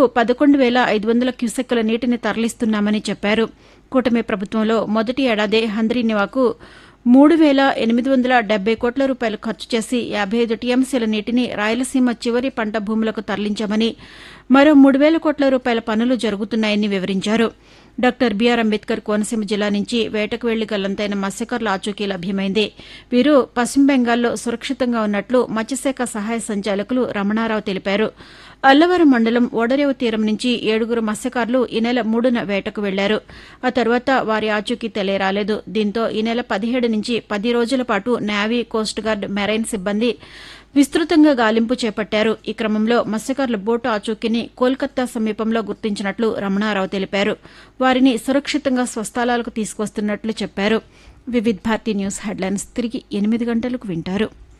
పదకొండు వేల ఐదు వందల క్యూసెక్కుల నీటిని తరలిస్తున్నామని చెప్పారు కూటమి ప్రభుత్వంలో మొదటి ఏడాదే హంద్రీనివాకు మూడు వేల ఎనిమిది వందల డెబ్బై కోట్ల రూపాయలు ఖర్చు చేసి యాభై ఐదు టీఎంసీల నీటిని రాయలసీమ చివరి పంట భూములకు తరలించామని మరో మూడు వేల కోట్ల రూపాయల పనులు జరుగుతున్నాయని వివరించారు డాక్టర్ బీఆర్ అంబేద్కర్ కోనసీమ జిల్లా నుంచి వేటకు వెళ్లి గల్లంతైన మత్స్యకారుల ఆచూకీ లభ్యమైంది వీరు పశ్చిమ బెంగాల్లో సురక్షితంగా ఉన్నట్లు మత్స్యశాఖ సహాయ సంచాలకులు రమణారావు తెలిపారు అల్లవరం మండలం ఓడరేవు తీరం నుంచి ఏడుగురు మత్స్యకారులు ఈ నెల మూడున వేటకు వెళ్లారు ఆ తర్వాత వారి ఆచూకీ తెలియరాలేదు దీంతో ఈ నెల పదిహేడు నుంచి పది రోజుల పాటు నేవీ కోస్ట్ గార్డ్ మెరైన్ సిబ్బంది విస్తృతంగా గాలింపు చేపట్టారు ఈ క్రమంలో మత్స్యకారుల బోటు ఆచూకీని కోల్కతా సమీపంలో గుర్తించినట్లు రమణారావు తెలిపారు వారిని సురక్షితంగా స్వస్థలాలకు తీసుకొస్తున్నట్లు చెప్పారు వివిధ్ భారతి న్యూస్ హెడ్లైన్స్ తిరిగి ఎనిమిది గంటలకు వింటారు